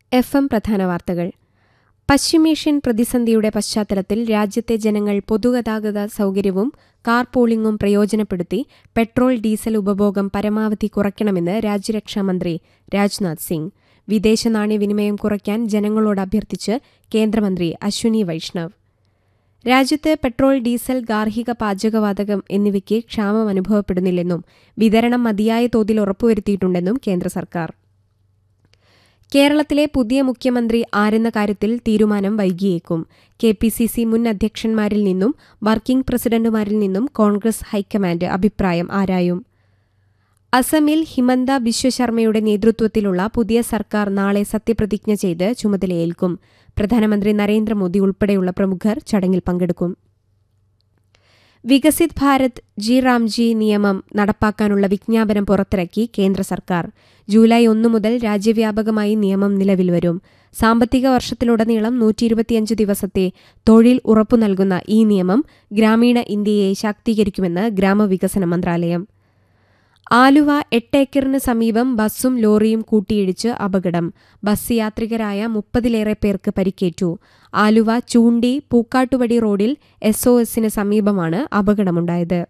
F M പ്രധാന വാർത്തകൾ പശ്ചിമേഷ്യൻ പ്രതിസന്ധിയുടെ പശ്ചാത്തലത്തിൽ രാജ്യത്തെ ജനങ്ങൾ പൊതുഗതാഗത സൗകര്യവും കാർ പൂളിംഗും പ്രയോജനപ്പെടുത്തി പെട്രോൾ ഡീസൽ ഉപഭോഗം പരമാവധി കുറയ്ക്കണമെന്ന് രാജ്യരക്ഷാമന്ത്രി രാജ്നാഥ് സിംഗ് വിദേശ നാണ്യവിനിമയം കുറയ്ക്കാൻ ജനങ്ങളോട് അഭ്യർത്ഥിച്ച് കേന്ദ്രമന്ത്രി അശ്വിനി വൈഷ്ണവ് രാജ്യത്ത് പെട്രോൾ ഡീസൽ ഗാർഹിക പാചകവാതകം എന്നിവയ്ക്ക് ക്ഷാമം അനുഭവപ്പെടുന്നില്ലെന്നും വിതരണം മതിയായ തോതിൽ ഉറപ്പുവരുത്തിയിട്ടുണ്ടെന്നും കേന്ദ്ര സർക്കാർ കേരളത്തിലെ പുതിയ മുഖ്യമന്ത്രി ആരെന്ന കാര്യത്തിൽ തീരുമാനം വൈകിയേക്കും കെ പി സി സി മുൻ അധ്യക്ഷന്മാരിൽ നിന്നും വർക്കിംഗ് പ്രസിഡന്റുമാരിൽ നിന്നും കോൺഗ്രസ് ഹൈക്കമാൻഡ് അഭിപ്രായം ആരായും അസമിൽ ഹിമന്ത ബിശ്വശർമ്മയുടെ നേതൃത്വത്തിലുള്ള പുതിയ സർക്കാർ നാളെ സത്യപ്രതിജ്ഞ ചെയ്ത് ചുമതലയേൽക്കും പ്രധാനമന്ത്രി നരേന്ദ്രമോദി ഉൾപ്പെടെയുള്ള പ്രമുഖർ ചടങ്ങിൽ പങ്കെടുക്കും വികസിത് ഭാരത് ജി റാംജി നിയമം നടപ്പാക്കാനുള്ള വിജ്ഞാപനം പുറത്തിറക്കി കേന്ദ്ര സർക്കാർ ജൂലൈ ഒന്ന് മുതൽ രാജ്യവ്യാപകമായി നിയമം നിലവിൽ വരും സാമ്പത്തിക വർഷത്തിലുടനീളം നൂറ്റി ഇരുപത്തിയഞ്ച് ദിവസത്തെ തൊഴിൽ ഉറപ്പു നൽകുന്ന ഈ നിയമം ഗ്രാമീണ ഇന്ത്യയെ ശാക്തീകരിക്കുമെന്ന് ഗ്രാമവികസന മന്ത്രാലയം ആലുവ എട്ടേക്കറിന് സമീപം ബസ്സും ലോറിയും കൂട്ടിയിടിച്ച് അപകടം ബസ് യാത്രികരായ മുപ്പതിലേറെ പേർക്ക് പരിക്കേറ്റു ആലുവ ചൂണ്ടി പൂക്കാട്ടുപടി റോഡിൽ എസ് ഒ എസിന് സമീപമാണ് അപകടമുണ്ടായത്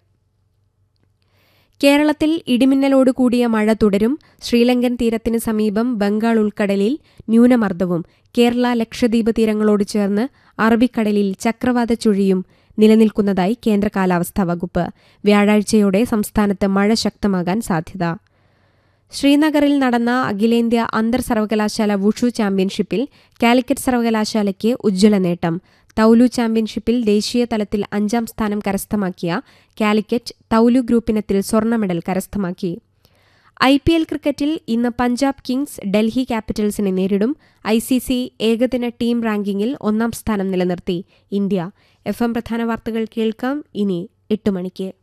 കേരളത്തിൽ ഇടിമിന്നലോട് കൂടിയ മഴ തുടരും ശ്രീലങ്കൻ തീരത്തിന് സമീപം ബംഗാൾ ഉൾക്കടലിൽ ന്യൂനമർദ്ദവും കേരള ലക്ഷദ്വീപ് തീരങ്ങളോട് ചേർന്ന് അറബിക്കടലിൽ ചക്രവാത ചുഴിയും നിലനിൽക്കുന്നതായി കേന്ദ്ര കാലാവസ്ഥാ വകുപ്പ് വ്യാഴാഴ്ചയോടെ സംസ്ഥാനത്ത് മഴ ശക്തമാകാൻ സാധ്യത ശ്രീനഗറിൽ നടന്ന അഖിലേന്ത്യാ അന്തർ സർവകലാശാല വുഷു ചാമ്പ്യൻഷിപ്പിൽ കാലിക്കറ്റ് സർവകലാശാലയ്ക്ക് ഉജ്ജ്വല നേട്ടം തൌലു ചാമ്പ്യൻഷിപ്പിൽ ദേശീയ തലത്തിൽ അഞ്ചാം സ്ഥാനം കരസ്ഥമാക്കിയ കാലിക്കറ്റ് തൌലു ഗ്രൂപ്പിനത്തിൽ സ്വർണ്ണ മെഡൽ കരസ്ഥമാക്കി ഐ പി എൽ ക്രിക്കറ്റിൽ ഇന്ന് പഞ്ചാബ് കിങ്സ് ഡൽഹി ക്യാപിറ്റൽസിനെ നേരിടും ഐ സി സി ഏകദിന ടീം റാങ്കിങ്ങിൽ ഒന്നാം സ്ഥാനം നിലനിർത്തി ഇന്ത്യ എഫ് എം പ്രധാന വാർത്തകൾ കേൾക്കാം ഇനി എട്ട് മണിക്ക്